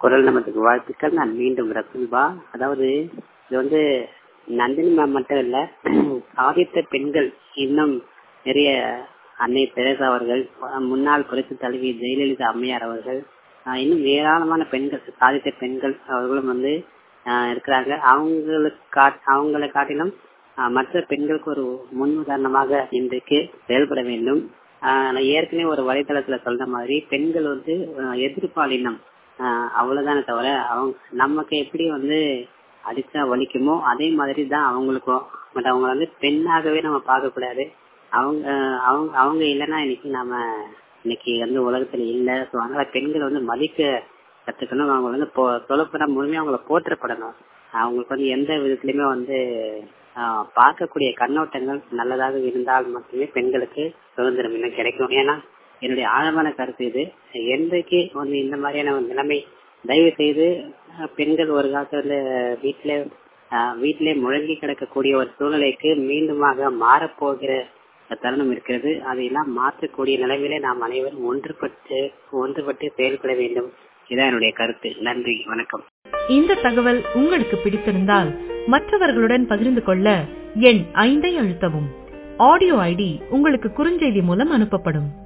குரல் நமதுக்கு வாழ்த்துக்கள் நான் மீண்டும் ரகுல்பா அதாவது இது வந்து நந்தினி மேம் மட்டும் இல்ல சாதித்த பெண்கள் இன்னும் நிறைய அன்னை தெரசா அவர்கள் முன்னாள் புரட்சி தலைவி ஜெயலலிதா அம்மையார் அவர்கள் ஆஹ் இன்னும் ஏராளமான பெண்கள் சாதித்த பெண்கள் அவர்களும் வந்து ஆஹ் இருக்கிறாங்க அவங்களுக்கு காட்- அவங்களை காட்டிலும் ஆஹ் மற்ற பெண்களுக்கு ஒரு முன் உதாரணமாக இன்றைக்கு செயல்பட வேண்டும் ஆஹ் நான் ஏற்கனவே ஒரு வலைதளத்துல சொன்ன மாதிரி பெண்கள் வந்து ஆஹ் எதிர்பாலினம் ஆஹ் அவ்வளவுதானே தவிர அவங்க நமக்கு எப்படி வந்து அடிச்சா வலிக்குமோ அதே மாதிரி தான் அவங்களுக்கும் பட் அவங்க வந்து பெண்ணாகவே நம்ம பார்க்க கூடாது அவங்க அவங்க அவங்க இல்லைன்னா இன்னைக்கு நாம இன்னைக்கு வந்து உலகத்துல இல்ல ஸோ அதனால பெண்கள் வந்து மதிக்க கத்துக்கணும் அவங்க வந்து சொல்லப்பட முழுமையா அவங்கள போற்றப்படணும் அவங்களுக்கு வந்து எந்த விதத்திலுமே வந்து ஆஹ் பார்க்கக்கூடிய கண்ணோட்டங்கள் நல்லதாக இருந்தால் மட்டுமே பெண்களுக்கு சுதந்திரம் இன்னும் கிடைக்கும் ஏன்னா என்னுடைய ஆழமான கருத்து இது என்றைக்கு வந்து இந்த மாதிரியான ஒரு நிலைமை தயவு செய்து அஹ், பெண்கள் ஒரு காலத்துல வீட்டிலே ஆஹ், வீட்டிலே முழங்கி கிடக்கக்கூடிய ஒரு சூழ்நிலைக்கு மீண்டுமாக மாறப்போகிற தருணம் இருக்கிறது அதையெல்லாம் மாற்றக்கூடிய நிலைமையிலே நாம் அனைவரும் ஒன்றுபட்டு ஒன்றுபட்டு செயல்பட வேண்டும் இதான் என்னுடைய கருத்து நன்றி வணக்கம் இந்த தகவல் உங்களுக்கு பிடித்திருந்தால் மற்றவர்களுடன் பகிர்ந்து கொள்ள எண் ஐந்தை அழுத்தவும் ஆடியோ ஐடி உங்களுக்கு குறுஞ்செய்தி மூலம் அனுப்பப்படும்